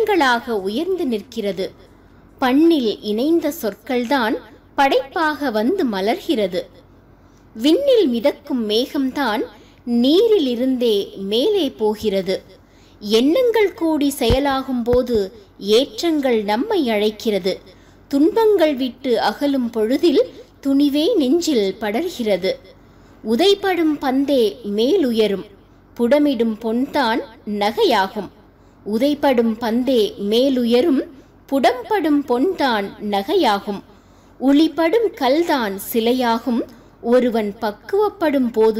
படங்களாக உயர்ந்து நிற்கிறது பண்ணில் இணைந்த சொற்கள்தான் படைப்பாக வந்து மலர்கிறது விண்ணில் மிதக்கும் மேகம்தான் நீரிலிருந்தே மேலே போகிறது எண்ணங்கள் கூடி செயலாகும் போது ஏற்றங்கள் நம்மை அழைக்கிறது துன்பங்கள் விட்டு அகலும் பொழுதில் துணிவே நெஞ்சில் படர்கிறது உதைப்படும் பந்தே மேலுயரும் புடமிடும் பொன்தான் நகையாகும் உதைப்படும் பந்தே மேலுயரும் புடம்படும் பொன்தான் நகையாகும் உளிப்படும் கல்தான் சிலையாகும் ஒருவன் பக்குவப்படும் போது